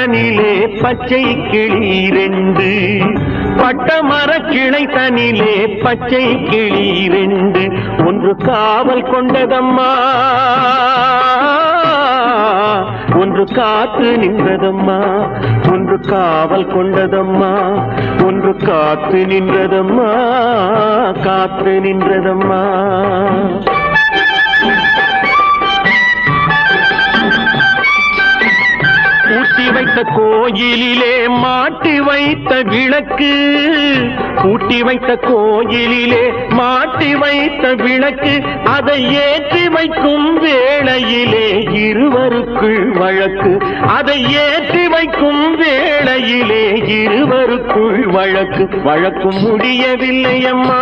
தனிலே பச்சை கிளி ரெண்டு பட்ட மரக்கிளை தனிலே பச்சை கிளி ரெண்டு ஒன்று காவல் கொண்டதம்மா ஒன்று காத்து நின்றதம்மா ஒன்று காவல் கொண்டதம்மா ஒன்று காத்து நின்றதம்மா காத்து நின்றதம்மா பூட்டி வைத்த கோயிலிலே மாட்டி வைத்த விளக்கு பூட்டி வைத்த கோயிலிலே மாட்டி வைத்த விளக்கு அதை ஏற்றி வைக்கும் வேளையிலே இருவருக்குள் வழக்கு அதை ஏற்றி வைக்கும் வேளையிலே இருவருக்குள் வழக்கு வழக்கும் முடியவில்லை அம்மா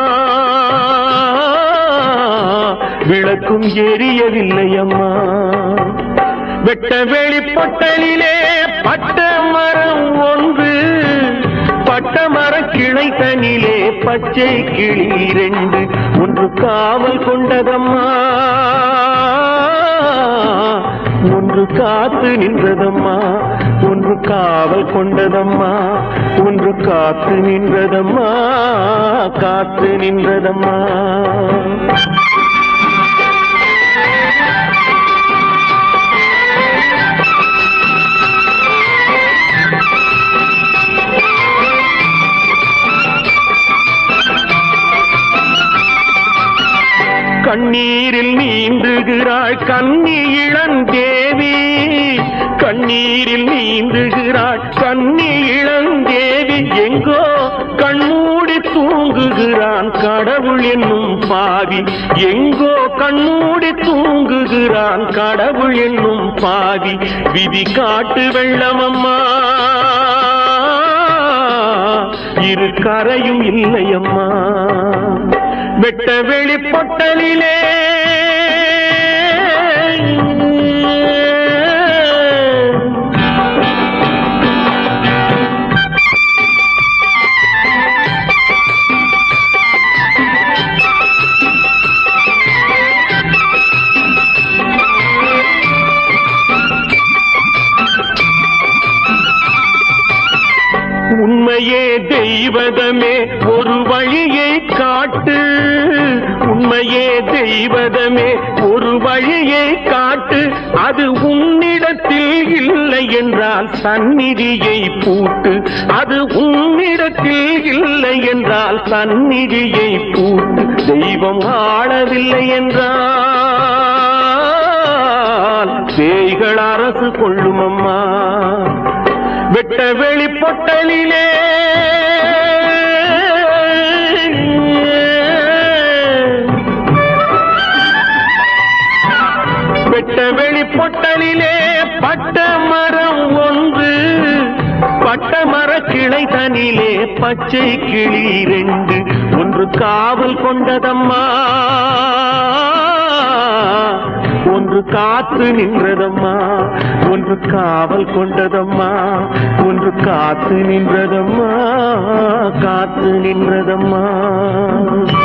விளக்கும் எரியவில்லை அம்மா வெட்ட வெளி பொட்டலிலே பட்ட மரம் ஒன்று பட்ட மர கிளை தனிலே பச்சை கிளி ரெண்டு ஒன்று காவல் கொண்டதம்மா ஒன்று காத்து நின்றதம்மா ஒன்று காவல் கொண்டதம்மா ஒன்று காத்து நின்றதம்மா காத்து நின்றதம்மா கண்ணீரில் நீந்துகிறாள் கண்ணி இளந்தேவி கண்ணீரில் நீந்துகிறாள் கண்ணி இளந்தேவி எங்கோ கண்மூடி தூங்குகிறான் கடவுள் என்னும் பாவி எங்கோ கண்மூடி தூங்குகிறான் கடவுள் என்னும் பாவி விதி காட்டு வெள்ளமம்மா இரு கரையும் இல்லையம்மா வெட்ட வெளி பொட்டலிலே உண்மையே தெய்வதமே ஒரு வழியை காட்டு உண்மையே தெய்வதமே ஒரு வழியை காட்டு அது உன்னிடத்தில் இல்லை என்றால் சந்நிதியை பூட்டு அது உன்னிடத்தில் இல்லை என்றால் சந்நிதியை பூட்டு தெய்வம் ஆளவில்லை என்றால் பேய்கள் அரசு கொள்ளுமம்மா வெட்ட வெளி பொட்டலிலே வெட்ட வெளி பொட்டலிலே பட்ட மரம் ஒன்று பட்ட மர கிளை தனிலே பச்சை கிளி ரெண்டு ஒன்று காவல் கொண்டதம்மா ஒன்று காத்து நின்றதம்மா ஒன்று காவல் கொண்டதம்மா ஒன்று காத்து நின்றதம்மா காத்து நின்றதம்மா